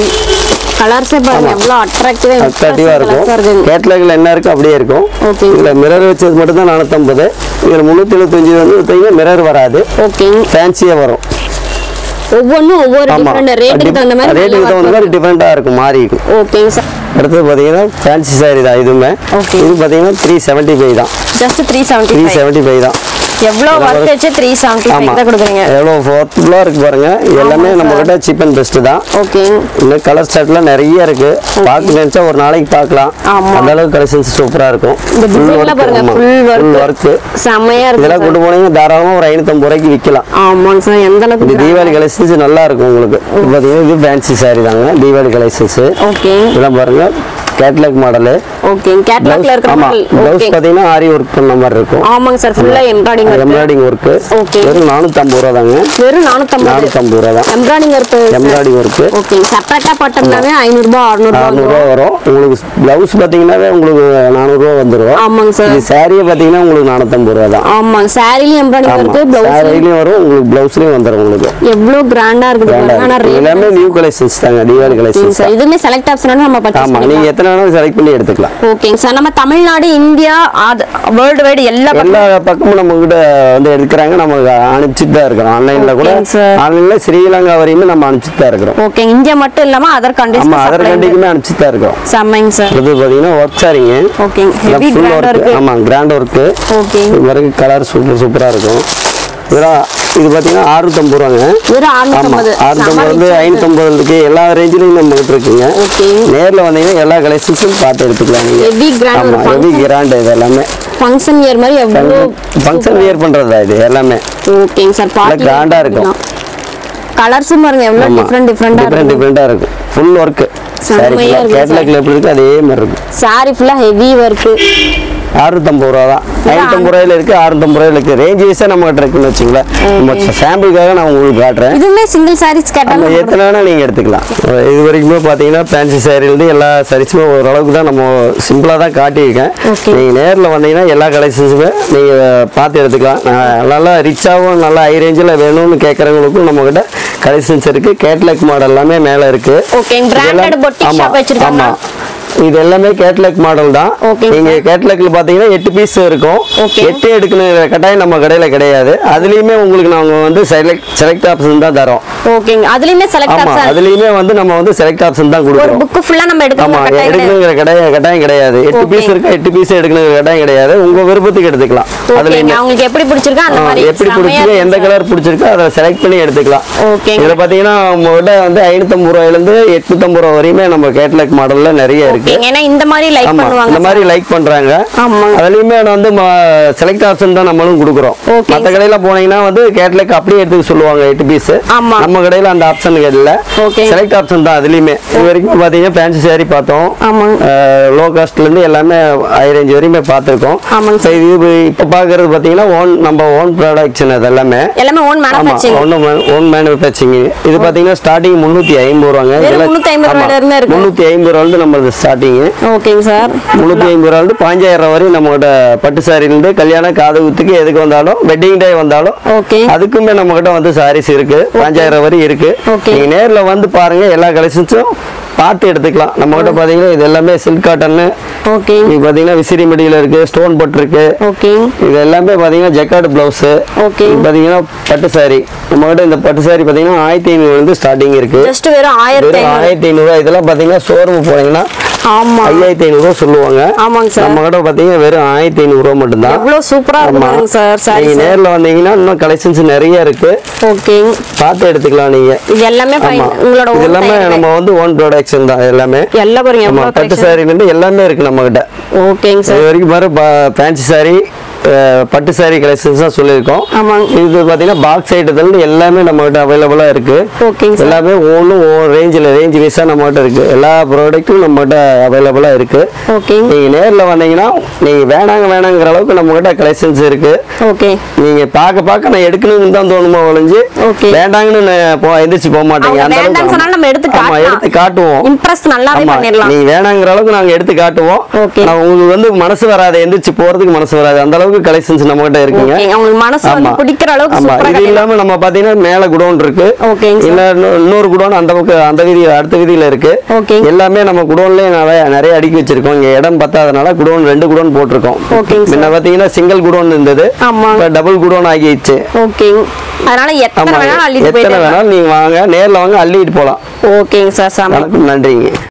கலர்ஸே பாருங்க எவ்வளவு அட்ராக்டிவா அட்ராக்டிவாக இருக்கும் இருக்குங்க கேட்லாகில் என்ன இருக்கோ அப்படியே இருக்கும் Okay. இதில் மிரர் வச்சது மட்டும் தான் நானூற்றம்பது இதில் முந்நூற்றி எழுபத்தஞ்சு வந்து பார்த்தீங்கன்னா மிரர் வராது ஓகே ஃபேன்சியாக வரும் ஒவ்வொன்றும் ஒவ்வொரு ஆமாம் டிஃபரெண்ட் ரேட்டுக்கு தகுந்த மாதிரி ரேட்டுக்கு தகுந்த மாதிரி டிஃப்ரெண்ட்டாக இருக்கும் மாறி இருக்கும் ஓகேங்க சார் அடுத்தது பார்த்தீங்கன்னா ஃபேன்சி சாரி தான் இதுவுமே Okay. இது பார்த்தீங்கன்னா த்ரீ செவன்ட்டி ஃபைவ் தான் just three seventy three five seventy five தான் எவ்வளவு ஒர்க் வச்சு த்ரீ செவன்டி ஆமா ஃபைவ் தான் கொடுக்குறீங்க எவ்வளோ ஒர்த்ஃபுல்லாக இருக்கு பாருங்க இது எல்லாமே நம்ம கிட்ட சீப் அண்ட் பெஸ்ட் தான் ஓகே இன்னும் கலர் ஸ்டார்ட்லாம் நிறைய இருக்கு பார்க்க நினைச்சா ஒரு நாளைக்கு பார்க்கலாம் ஆமா. அந்த அளவுக்கு கலெக்ஷன்ஸ் சூப்பரா இருக்கும் இந்த டிசைன்ல பாருங்க ஃபுல் ஒர்க் ஒர்க் செம்மையா இருக்கு இதெல்லாம் கொண்டு போனீங்க தாராளமா ஒரு ஐநூத்தம்பது ரூபாய்க்கு விற்கலாம் ஆமாங்க சார் எந்த இந்த அளவுக்கு தீபாவளி கலெக்ஷன்ஸ் நல்லா இருக்கும் உங்களுக்கு இது பாத்தீங்கன்னா இது ஃபேன்சி சாரி தாங்க தீபாவளி கலெக்ஷன்ஸ் ஓகே இதெல்லாம் பாருங்க கேட்லாக் மாடலு ஓகே கேட்லாக்ல இருக்கிற ஆமா மாடல் பிளவுஸ் ஓகே பாத்தீங்கன்னா ஆரி ஒர்க் பண்ண மாதிரி இருக்கும் ஆமாங்க சார் ஃபுல்லா embroidery work embroidery work Okay. வெறும் நானூத்தம்பது ரூபா தாங்க வெறும் 450 நானூத்தம்பது ரூபா தான் embroidery work embroidery work okay செப்பரேட்டா போட்டோம்னாவே 500 ரூபாய் 600 ரூபாய் அறுநூறுவா வரும் உங்களுக்கு பிளவுஸ் பாத்தீங்கன்னாவே உங்களுக்கு நானூறுரூவா வந்துடும் ஆமாங்க சார் இது சாரியை பாத்தீங்கன்னா உங்களுக்கு நானூத்தம்பது ரூபா தான் ஆமாங்க சாரிலயும் எம்ப்ராய்டிங் ஆமா ஒர்க் பிளவுஸ் சாரிலையும் வரும் உங்களுக்கு பிளவுஸ்லயும் வந்துடும் உங்களுக்கு எவ்வளவு கிராண்டா இருக்குது பாருங்க. ஆனா இது ரேட் எல்லாமே நியூ கலெக்ஷன்ஸ் தாங்க தீபாவளி கலெக்ஷன்ஸ் சார் இதுமே செலக்ட் ஆப்ஷனால நம்ம பர்ச்சேஸ் ஆமா நீங்க எத்தனை வேணாலும் செலக்ட் பண்ணி எடுத்துக்கலாம் ஓகேங்க சார் நம்ம தமிழ்நாடு இந்தியா வேர்ல்டு வைடு எல்லா எல்லா பக்கமும் நம்ம கிட்ட வந்து எடுக்கிறாங்க நம்ம அனுப்பிச்சுட்டு தான் இருக்கிறோம் ஆன்லைன்ல கூட Okay, sir. ஆன்லைன்ல ஸ்ரீலங்கா வரையுமே நம்ம அனுப்பிச்சுட்டு தான் இருக்கிறோம் ஓகே இந்தியா மட்டும் இல்லாம அதர் ஆமா கண்ட்ரீஸ் அதர் கண்டிக்குமே அனுப்பிச்சுட்டு தான் இருக்கிறோம் செம்மைங்க சார் இது பாத்தீங்கன்னா ஒர்க் சாரிங்க ஓகே ஹெவி ஃபுல் கிராண்டா ஒர்க் இருக்கு ஆமா கிராண்ட் ஒர்க்கு ஓகே இது மாதிரி கலர் சூப்பர் சூப்பரா இருக்கும் இதெல்லாம் இது பாத்தீங்கன்னா அறுநூத்தம்பது ரூபாங்க வெறும் ஆமா 650 அறுநூத்தம்பது வந்து ஐநூத்தம்பது இருக்கு எல்லா ரேஞ்சிலையும் நம்ம கிட்ட இருக்குங்க ஓகே நேர்ல வந்தீங்கன்னா எல்லா கலெக்ஷன்ஸும் பார்த்து எடுத்துக்கலாம் நீங்க ஹெவி கிராண்ட் ஆமா ஒரு ஹெவி கிராண்ட் இது எல்லாமே ஃபங்க்ஷன் இயர் மாதிரி எவ்வளவு ஃபங்க்ஷன் வியர் பண்றதா இது எல்லாமே ஓகேங்க சார் நல்லா கிராண்டா இருக்கும் கலர்ஸும் பாருங்க எவ்வளவு ஆமா டிஃப்ரெண்ட் டிஃப்ரெண்டா டிஃப்ரெண்ட் இருக்கு டிஃப்ரெண்டா இருக்கும் ஃபுல் ஒர்க் சாரி செம்மையா இருக்கு கேட்லாக்ல எப்படி இருக்கு அதே மாதிரி இருக்கும் சாரி ஃபுல்லா ஹெவி ஒர்க் அறுநூத்தம்பது ரூபா தான் ஐநூத்தம்பது ரூபாயில இருக்கு அறுநூத்தம்பது ரூபாயில இருக்கு ரேஞ்ச் வைஸா நம்ம கிட்ட இருக்குன்னு வச்சுங்களேன் நம்ம சாம்பிளுக்காக நான் உங்களுக்கு காட்டுறேன் இதுவுமே சிங்கிள் சாரீஸ் நம்ம கேட்டாலும் எத்தனை வேணா நீங்க எடுத்துக்கலாம் இது வரைக்குமே பாத்தீங்கன்னா ஃபேன்சி சாரிலேருந்து எல்லா சாரீஸுமே ஓரளவுக்கு தான் நம்ம சிம்பிளா தான் காட்டியிருக்கேன் Okay. நீங்க நேர்ல வந்தீங்கன்னா எல்லா கலெக்ஷன்ஸுமே நீங்க பார்த்து எடுத்துக்கலாம் நான் நல்லா ரிச்சாகவும் நல்லா ஹை ரேஞ்சில் வேணும்னு கேட்குறவங்களுக்கும் நம்ம கிட்ட கலெக்ஷன்ஸ் இருக்கு கேட்லாக் மாடல் எல்லாமே மேல இருக்கு Okay, branded இதெல்லாம்- boutique ஆமா, shop வச்சிருக்காங்க. ஆமா. இது எல்லாமே கேட்லாக் மாடல் தான் Okay, நீங்க கேட்லாக்ல பாத்தீங்கன்னா எட்டு பீஸ் இருக்கும் Okay. எட்டு எடுக்கணும் கட்டாயம் நம்ம கடையில கிடையாது அதுலயுமே உங்களுக்கு நாங்க வந்து செலக்ட் செலக்ட் ஆப்ஷன் தான் தரோம் ஓகேங்க அதுலயுமே செலக்ட் ஆமா ஆப்ஷன் அதுலயுமே வந்து நம்ம வந்து செலக்ட் ஆப்ஷன் தான் ஒரு கொடுக்குறோம் புக் ஃபுல்லா நம்ம ஆமா எடுக்கணும் கட்டாயம் கிடையாது. எடுக்கணுங்கிற கட்டாயம் கட்டாயம் கிடையாது எட்டு Okay. பீஸ் இருக்கா எட்டு பீஸ் எடுக்கணுங்கிற கட்டாயம் கிடையாது உங்க விருப்பத்துக்கு எடுத்துக்கலாம் ஓகேங்க அதுலயுமே அவங்களுக்கு எப்படி பிடிச்சிருக்கோ அந்த ஆ, மாதிரி எப்படி செமையா பிடிச்சிருக்கோ இருக்கு எந்த sir. கலர் பிடிச்சிருக்கோ அதை செலக்ட் பண்ணி எடுத்துக்கலாம் ஓகேங்க. இதுல பாத்தீங்கன்னா உங்ககிட்ட வந்து ஐநூத்தம்பது ரூபாயில இருந்து எட்நூத்தம்பது ரூபா வரையுமே நம்ம கேட்லாக் மாடல்ல நிறைய இருக்கு ஓகேங்க ஏன்னா இந்த மாதிரி லைக் ஆமா பண்ணுவாங்க இந்த மாதிரி லைக் பண்றாங்க ஆமா. அதுலயுமே வந்து செலக்ட் ஆப்ஷன் தான் நம்மளும் கொடுக்குறோம் Okay, மத்த கடையில போனீங்கன்னா வந்து கேட்லாக் அப்படியே எடுத்துக்க சொல்லுவாங்க எட்டு பீஸ் ஆமா. நம்ம கடையில அந்த ஆப்ஷன் இல்ல Okay. செலக்ட் ஆப்ஷன் தான் அதுலயுமே இது வரைக்கும் பாத்தீங்கன்னா ஃபேன்சி saree பார்த்தோம் ஆமாங்க. லோ காஸ்ட்ல இருந்து எல்லாமே ஹை ரேஞ்ச் வரையுமே பார்த்துருக்கோம் ஆமாங்க So, இது இப்ப- இப்ப பாக்குறது பாத்தீங்கன்னா ஓன் நம்ம ஓன் ப்ராடக்ட்ஸ் அது எல்லாமே எல்லாமே ஓன் ஆமா மேனுஃபேக்சரிங் ஒன்றும் ஓன் மேனுஃபேக்சரிங் இது பாத்தீங்கன்னா ஸ்டார்டிங் முந்நூற்றி ஐம்பது ரூபாங்க வெறும் இதெல்லாம் 350 ஆமா, ரூபாயில இருந்து இருக்கு. முந்நூற்றி ஐம்பது ரூபாயிலிருந்து நம்மளது ஸ்டார்டிங் ஓகேங்க சார் முந்நூற்றி ஐம்பது ரூபாயிலிருந்து பாஞ்சாயிரம் ரூபா வரையும் நம்மகிட்ட பட்டு சாரிலேருந்து கல்யாணம் காது குத்துக்கு எதுக்கு வந்தாலும் வெட்டிங் டே வந்தாலும் ஓகே அதுக்குமே நம்ம கிட்ட வந்து சாரீஸ் இருக்கு பாஞ்சாயிரம் வரை இருக்கு Okay. நீங்க நேர்ல வந்து பாருங்க எல்லா கலெக்ஷன்ஸும் பார்த்து எடுத்துக்கலாம் நம்ம கிட்ட பாத்தீங்கன்னா இது எல்லாமே சில்க் காட்டன் ஓகே இது பாத்தீங்கன்னா விசிறி மெடியில் இருக்கு ஸ்டோன் பட் இருக்கு ஓகே இது எல்லாமே பாத்தீங்கன்னா ஜக்கார்டு பிளவுஸ் Okay. பாத்தீங்கன்னா பட்டு சாரி நம்ம கிட்ட இந்த பட்டு சாரி பாத்தீங்கன்னா ஆயிரத்தி ஐநூறுல இருந்து ஸ்டார்டிங் இருக்கு ஜஸ்ட் வெறும் ஆயிரத்தி வெறும் ஐநூறு ஆயிரத்தி ஐநூறு இதெல்லாம் பாத்தீங்கன்னா ஷோரூம் போனீங்கன்னா ஆமா ஐயாயிரத்தி ஐநூறுரூவா சொல்லுவாங்க ஆமாங்க சார் நம்ம கிட்ட பாத்தீங்கன்னா வெறும் ஆயிரத்தி ஐநூறுரூவா மட்டும்தான் எவ்வளவு சூப்பரா இருக்கு ஆமா. பாருங்க சார் சாரி நீங்க நேர்ல வந்தீங்கன்னா இன்னும் கலெக்ஷன்ஸ் நிறைய இருக்கு ஓகே பார்த்து எடுத்துக்கலாம் நீங்க இது எல்லாமே fine. ஆமா உங்களோட இது own எல்லாமே tire நம்ம வந்து ஓன் ப்ரொடக்ஷன் தான் எல்லாமே எல்லாம் பாருங்க ஆமா எவ்வளவு பட்டு collection. சாரில இருந்து எல்லாமே இருக்கு நம்ம கிட்ட ஓகேங்க சார் இது வரைக்கும் பாரு ஃபேன்சி சாரி பட்டு சாரி கலெக்ஷன்ஸ் தான் சொல்லியிருக்கோம் ஆமாங்க இது பாத்தீங்கன்னா பாக்ஸ் ஐட்டத்துல எல்லாமே நம்ம கிட்ட அவைலபிளா இருக்கு ஓகேங்க சார் எல்லாமே ஒன்றும் ரேஞ்சில் ரேஞ்ச் வைஸா நம்ம கிட்ட இருக்கு எல்லா ப்ராடக்ட்டும் நம்ம கிட்ட அவைலபிளா இருக்கு ஓகேங்க நீங்க நேர்ல வந்தீங்கன்னா நீங்க வேணாங்க வேணாங்கிற அளவுக்கு நம்ம கிட்ட கலெக்ஷன்ஸ் இருக்கு ஓகே நீங்க பார்க்க பார்க்க நான் எடுக்கணும்னு தான் தோணுமா ஒழிஞ்சு Okay. வேண்டாங்கன்னு நான் போ எந்திரிச்சு போக மாட்டேங்க அவங்க அந்த அளவுக்கு வேண்டாம்னு சொன்னாலும் நம்ம எடுத்து ஆமா, காட்டலாம். எடுத்து காட்டுவோம் இம்ப்ரெஸ் நல்லாவே ஆமா, பண்ணிடலாம் நீங்க வேணாங்கிற அளவுக்கு நாங்க எடுத்து காட்டுவோம் Okay. ஆனா உங்களுக்கு வந்து மனசு வராது எந்திரிச்சு போறதுக்கு மனசு வராது அந்த அளவுக்கு கலெக்ஷன்ஸ் நம்ம கிட்ட இருக்குங்க ஓகே அவங்களுக்கு மனசு வந்து ஆமா. பிடிக்கிற அளவுக்கு ஆமா சூப்பரா இது கட்டிடலாம் இல்லாம நம்ம பாத்தீங்கன்னா மேல குடோன் இருக்கு ஓகேங்க சார். இல்ல இன்னொ- இன்னொரு குடோன் அந்த பக்கம் அந்த வீதி அடுத்த வீதியில இருக்கு ஓகே. எல்லாமே நம்ம குடோன்லயே நிறைய நிறைய அடுக்கி வச்சிருக்கோம் இங்க இடம் பத்தாதனால குடோன் ரெண்டு குடோன் போட்டிருக்கோம் ஓகேங்க சார். முன்ன பாத்தீங்கன்னா சிங்கிள் குடோன் இருந்தது ஆமா. இப்ப டபுள் குடோன் ஆகிடுச்சு ஓகேங்க அதனால எத்தனை ஆமா வேணாலும் அள்ளிட்டு எத்தனை போயிட்டு வேணாலும் நீங்க வாங்க நேர்ல வாங்க அள்ளிட்டு போலாம் ஓகேங்க சார் சாமி வணக்கம் நன்றிங்க